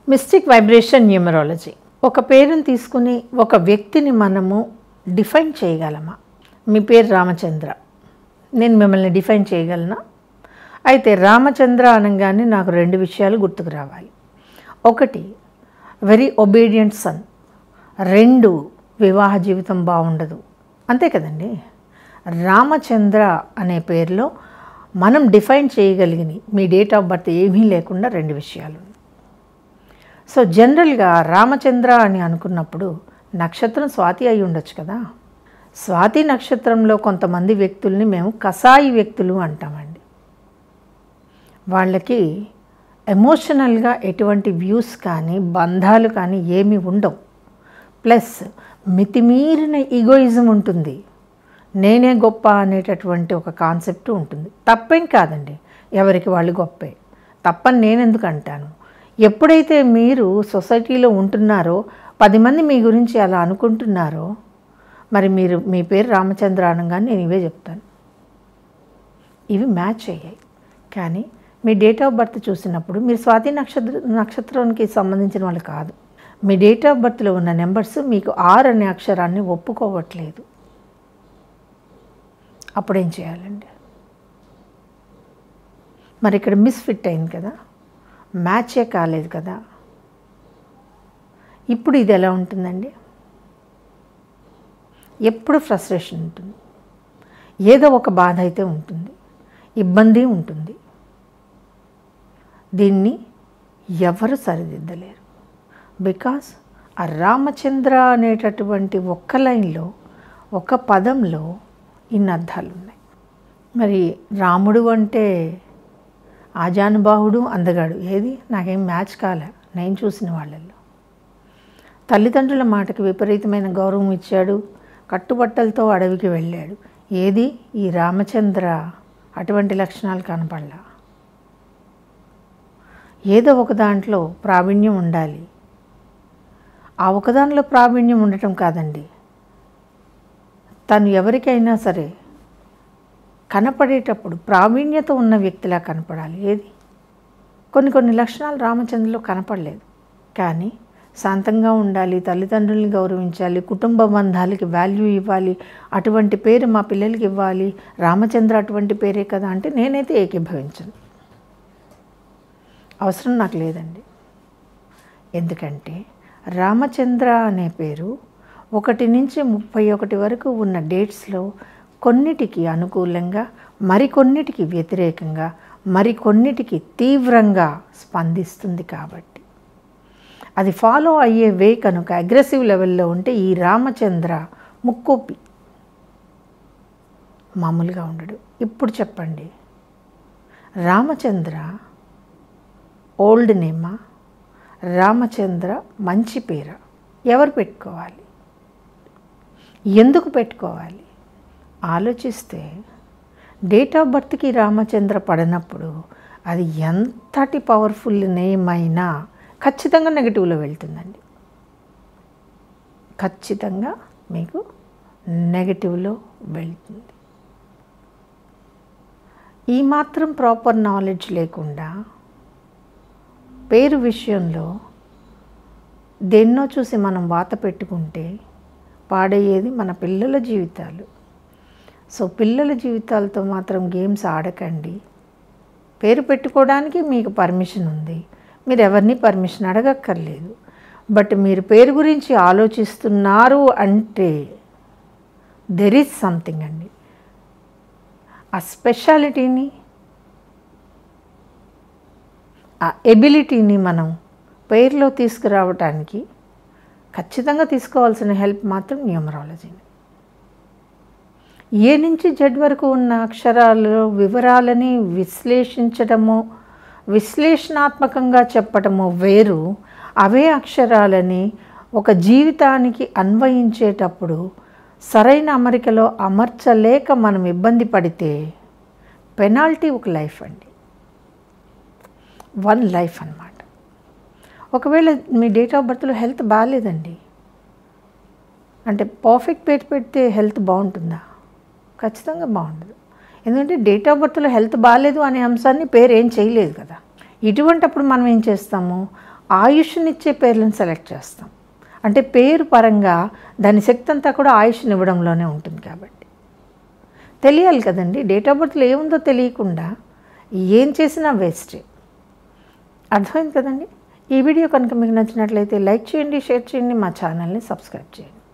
mystic vibration numerology ఒక పేరుని తీసుకుని ఒక వ్యక్తిని మనము డిఫైన్ చేయగలమా మీ పేరు రామచంద్ర నేను మిమ్మల్ని డిఫైన్ చేయగలనా అయితే రామచంద్ర అనగానే నాకు రెండు విషయాలు గుర్తుకు రావాలి ఒకటి వెరీ ఒబీడియంట్ సన్ రెండు వివాహ జీవితం బాగుండదు అంతే కదండి రామచంద్ర అనే పేరులో మనం డిఫైన్ చేయగలిగిన మీ డేట్ ఆఫ్ బర్త్ ఏమీ లేకుండా రెండు విషయాలు సో జనరల్గా రామచంద్ర అని అనుకున్నప్పుడు నక్షత్రం స్వాతి అయి ఉండొచ్చు కదా స్వాతి నక్షత్రంలో కొంతమంది వ్యక్తుల్ని మేము కసాయి వ్యక్తులు అంటామండి వాళ్ళకి ఎమోషనల్గా ఎటువంటి వ్యూస్ కానీ బంధాలు కానీ ఏమీ ఉండవు ప్లస్ మితిమీరిన ఈగోయిజం ఉంటుంది నేనే గొప్ప అనేటటువంటి ఒక కాన్సెప్ట్ ఉంటుంది తప్పేం కాదండి ఎవరికి వాళ్ళు గొప్పే తప్పని నేను ఎందుకు అంటాను ఎప్పుడైతే మీరు సొసైటీలో ఉంటున్నారో పది మంది మీ గురించి అలా అనుకుంటున్నారో మరి మీరు మీ పేరు రామచంద్ర అనగానే నేను ఇవే చెప్తాను ఇవి మ్యాచ్ అయ్యాయి కానీ మీ డేట్ ఆఫ్ బర్త్ చూసినప్పుడు మీరు స్వాతి నక్షత్ర నక్షత్రానికి సంబంధించిన వాళ్ళు కాదు మీ డేట్ ఆఫ్ బర్త్లో ఉన్న నెంబర్స్ మీకు ఆర్ అనే అక్షరాన్ని ఒప్పుకోవట్లేదు అప్పుడేం చేయాలండి మరి ఇక్కడ మిస్ఫిట్ అయింది కదా మ్యాచే కాలేదు కదా ఇప్పుడు ఇది ఎలా ఉంటుందండి ఎప్పుడు ఫ్రస్ట్రేషన్ ఉంటుంది ఏదో ఒక బాధ అయితే ఉంటుంది ఇబ్బంది ఉంటుంది దీన్ని ఎవరు సరిదిద్దలేరు బికాస్ ఆ రామచంద్ర అనేటటువంటి ఒక్క లైన్లో ఒక పదంలో ఇన్ని అర్థాలు ఉన్నాయి మరి రాముడు అంటే ఆజానుబాహుడు అందగాడు ఏది నాకేం మ్యాచ్ కాలే నేను చూసిన వాళ్ళల్లో తల్లిదండ్రుల మాటకి విపరీతమైన గౌరవం ఇచ్చాడు కట్టుబట్టలతో అడవికి వెళ్ళాడు ఏది ఈ రామచంద్ర అటువంటి లక్షణాలు కనపడలా ఏదో ఒక దాంట్లో ప్రావీణ్యం ఉండాలి ఆ ఒకదానిలో ప్రావీణ్యం ఉండటం కాదండి తను ఎవరికైనా సరే కనపడేటప్పుడు ప్రావీణ్యత ఉన్న వ్యక్తిలా కనపడాలి ఏది కొన్ని కొన్ని లక్షణాలు రామచంద్రలో కనపడలేదు కానీ శాంతంగా ఉండాలి తల్లిదండ్రుల్ని గౌరవించాలి కుటుంబ బంధాలకి వాల్యూ ఇవ్వాలి అటువంటి పేరు మా పిల్లలకి ఇవ్వాలి రామచంద్ర అటువంటి పేరే కదా అంటే నేనైతే ఏకీభవించను అవసరం నాకు లేదండి ఎందుకంటే రామచంద్ర అనే పేరు ఒకటి నుంచి ముప్పై ఒకటి వరకు ఉన్న డేట్స్లో కొన్నిటికి అనుకూలంగా మరికొన్నిటికి వ్యతిరేకంగా మరికొన్నిటికి తీవ్రంగా స్పందిస్తుంది కాబట్టి అది ఫాలో అయ్యే వే కనుక అగ్రెసివ్ లెవెల్లో ఉంటే ఈ రామచంద్ర ముక్కోపి మామూలుగా ఉండడు ఇప్పుడు చెప్పండి రామచంద్ర ఓల్డ్ నేమా రామచంద్ర మంచి పేర ఎవరు పెట్టుకోవాలి ఎందుకు పెట్టుకోవాలి ఆలోచిస్తే డేట్ ఆఫ్ బర్త్కి రామచంద్ర పడినప్పుడు అది ఎంతటి పవర్ఫుల్ నేమ్ అయినా ఖచ్చితంగా నెగిటివ్లో వెళ్తుందండి ఖచ్చితంగా మీకు నెగిటివ్లో వెళ్తుంది ఈ మాత్రం ప్రాపర్ నాలెడ్జ్ లేకుండా పేరు విషయంలో దేన్నో చూసి మనం వాత పెట్టుకుంటే పాడయ్యేది మన పిల్లల జీవితాలు సో పిల్లల జీవితాలతో మాత్రం గేమ్స్ ఆడకండి పేరు పెట్టుకోవడానికి మీకు పర్మిషన్ ఉంది మీరు ఎవరిని పర్మిషన్ అడగక్కర్లేదు బట్ మీరు పేరు గురించి ఆలోచిస్తున్నారు అంటే దెర్ ఈజ్ సంథింగ్ అండి ఆ స్పెషాలిటీని ఆ ఎబిలిటీని మనం పేరులో తీసుకురావటానికి ఖచ్చితంగా తీసుకోవాల్సిన హెల్ప్ మాత్రం న్యూమరాలజీని ఏ నుంచి జడ్ వరకు ఉన్న అక్షరాలలో వివరాలని విశ్లేషించడము విశ్లేషణాత్మకంగా చెప్పటము వేరు అవే అక్షరాలని ఒక జీవితానికి అన్వయించేటప్పుడు సరైన అమరికలో అమర్చలేక మనం ఇబ్బంది పడితే పెనాల్టీ ఒక లైఫ్ అండి వన్ లైఫ్ అన్నమాట ఒకవేళ మీ డేట్ ఆఫ్ బర్త్లో హెల్త్ బాగాలేదండి అంటే పర్ఫెక్ట్ పేరు పెడితే హెల్త్ బాగుంటుందా ఖచ్చితంగా బాగుండదు ఎందుకంటే డేట్ ఆఫ్ బర్త్లో హెల్త్ బాగాలేదు అనే అంశాన్ని పేరు ఏం చేయలేదు కదా ఇటువంటప్పుడు మనం ఏం చేస్తాము ఆయుష్నిచ్చే పేర్లను సెలెక్ట్ చేస్తాం అంటే పేరు పరంగా దాని శక్తి అంతా కూడా ఆయుష్ని ఇవ్వడంలోనే ఉంటుంది కాబట్టి తెలియాలి కదండి డేట్ ఆఫ్ బర్త్లో ఏముందో తెలియకుండా ఏం చేసినా వేస్టే అర్థమైంది కదండి ఈ వీడియో కనుక మీకు నచ్చినట్లయితే లైక్ చేయండి షేర్ చేయండి మా ఛానల్ని సబ్స్క్రైబ్ చేయండి